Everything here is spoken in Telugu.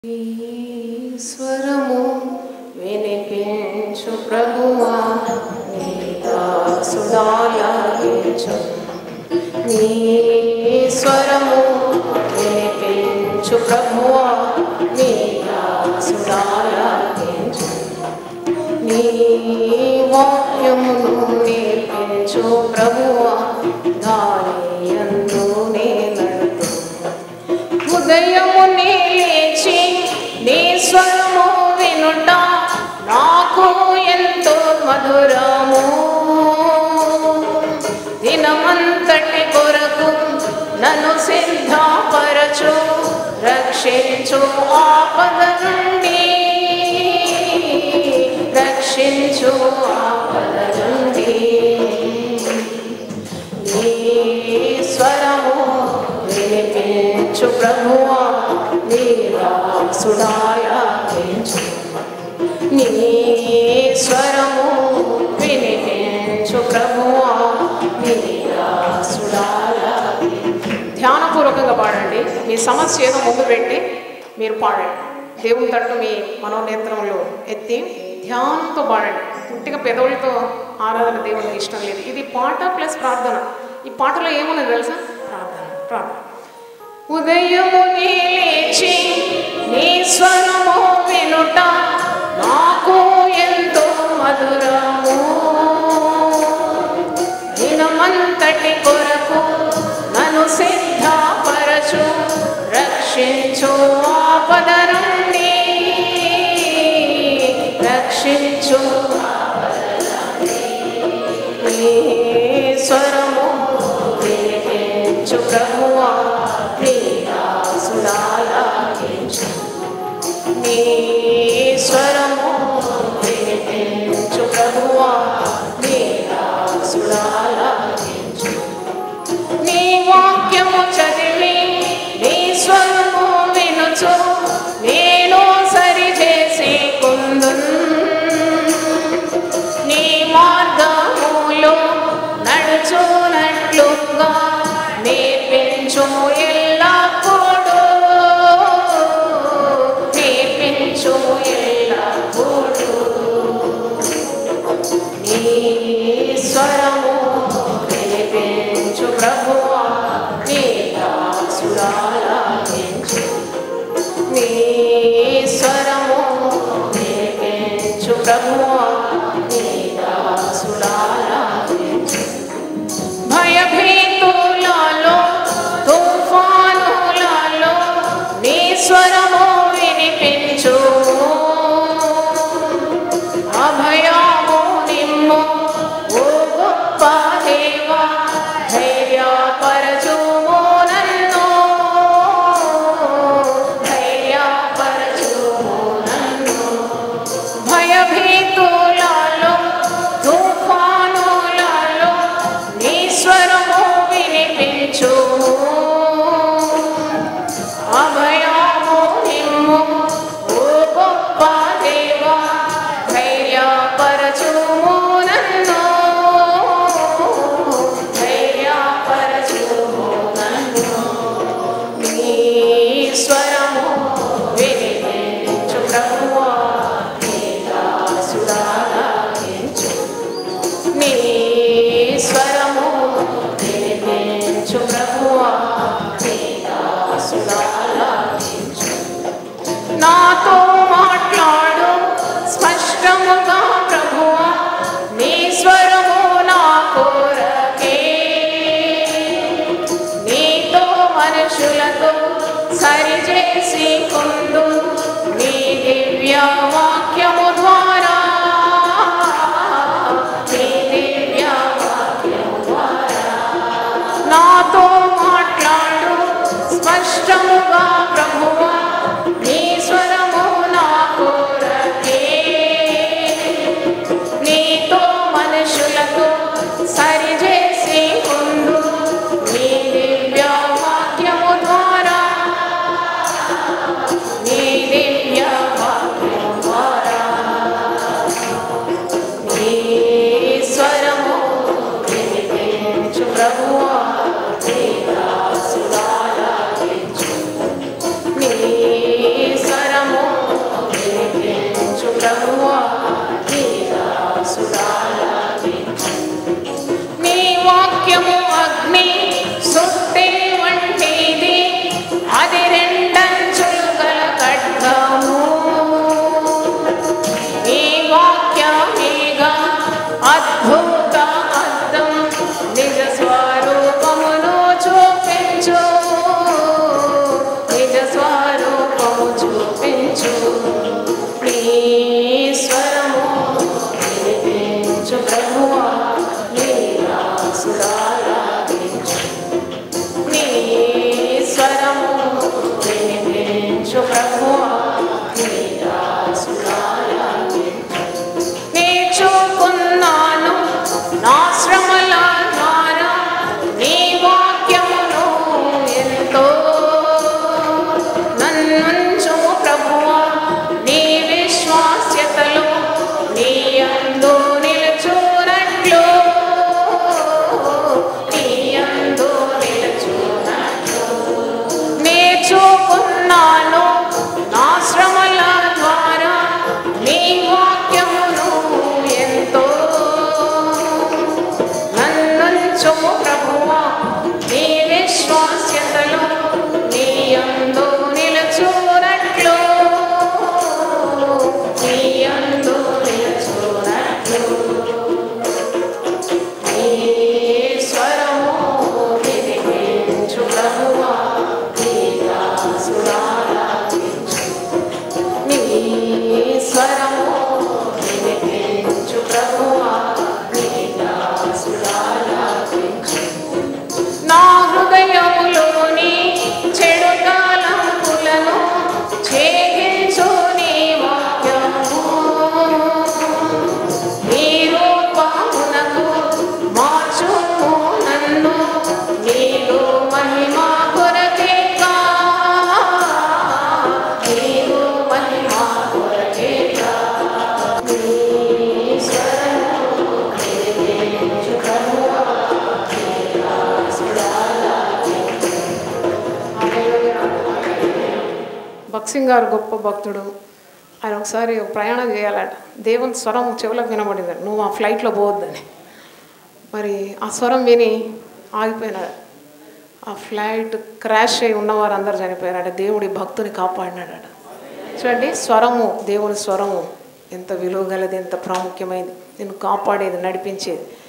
ఈశ్వరము వినిపించు ప్రభువా నీ దాసుడాలకించు నీ స్వరము వినిపించు ప్రభువా నీ దాసుడాలకించు నీ వాక్యమును నేర్పించు ప్రభువా దాని యందు నేనడుతూ ఉదయము లేచి నీ స్వరము వినుట నాకు ఎంతో మధురము దినమంతటి కొరకు నన్ను సిద్ధపరచు రక్షించు ఆపద నుండి రక్షించు ఆపద నుండి నీ స్వరము వినిపించు ప్రభువా నీ దాసుడాలకించు నీ స్వరము వినిపించు ప్రభువా నీ దాసుడాలకించు ధ్యానపూర్వకంగా పాడండి మీ సమస్య ఏదో ముందు పెట్టి మీరు పాడండి దేవుని తట్టు మీ మనోనేత్రములు ఎత్తి ధ్యానంతో పాడండి పుట్టిగా పెదవులతో ఆరాధన దేవునికి ఇష్టం లేదు ఇది పాట ప్లస్ ప్రార్థన ఈ పాటలో ఏమున్నది తెలుసా ప్రార్థన ప్రార్థన ఉదయము లేచి నీ స్వరము వినుట నాకు ఎంతో మధురము దినమంతటి కొరకు నన్ను సిద్ధపరచు రక్షించు ఆపద నుండి రక్షించు నీ స్వరము వినిపించు ప్రభువా నీ దాసుడాలకించు నీ స్వరము వినిపించు ప్రభువా నీ దాసుడాలకించు నీ వాక్యము చదివి నీ స్వరము వినుచు నేను సరిచేసి కుందున్ నీ మార్గములో నడుచునట్లుగా నేర్పించు ఎల్లప్పుడూ నేర్పించు ఎల్లప్పుడూ నీ స్వరము వినిపించు ప్రభువా నీ దాసుడాలకించు నీ స్వరము వినిపించు ప్రభువా నీ దాసుడాలకించు భయభీతులలో తుఫానులలో నీ స్వరము వినిపించు అభయము నిమ్ము ఓ గొప్ప దేవా ధైర్యపరచుము నన్ను ధైర్యపరచుము నన్ను భయభీతులలో తుఫానులలో నీ స్వరము వినిపించు అభయము నిమ్ము ఓ గొప్ప దేవా ధైర్యపరచుము నన్ను ధైర్యపరచుము నన్ను నీ స్వరము వినిపించు ప్రభువా నీ దాసుడాలకించు నీ స్వరము వినిపించు ప్రభువా నీ దాసుడాలకించు నాతో మాట్లాడు స్పష్టముగా ప్రభువా నీ స్వరము నా కోరకే నీతో మనుషులతో సరిచేసి కొందు నీ దివ్య వాక్యము ద్వారా నీ దివ్య వాక్యము ద్వారా నాతో మాట్లాడు స్పష్టముగా ప్రభువా నీ స్వరము భక్సింగ్ గారు గొప్ప భక్తుడు ఆయన ఒకసారి ప్రయాణం చేయాలట దేవుని స్వరం చెవులకు వినబడింది నువ్వు ఆ ఫ్లైట్లో పోవద్దని మరి ఆ స్వరం విని ఆగిపోయినాడు ఆ ఫ్లైట్ క్రాష్ అయి ఉన్నవారు అందరు చనిపోయారట దేవుడి భక్తుని కాపాడినాడట చూడండి స్వరము దేవుని స్వరము ఎంత విలువ గలది ఎంత ప్రాముఖ్యమైనది నిన్ను కాపాడేది నడిపించేది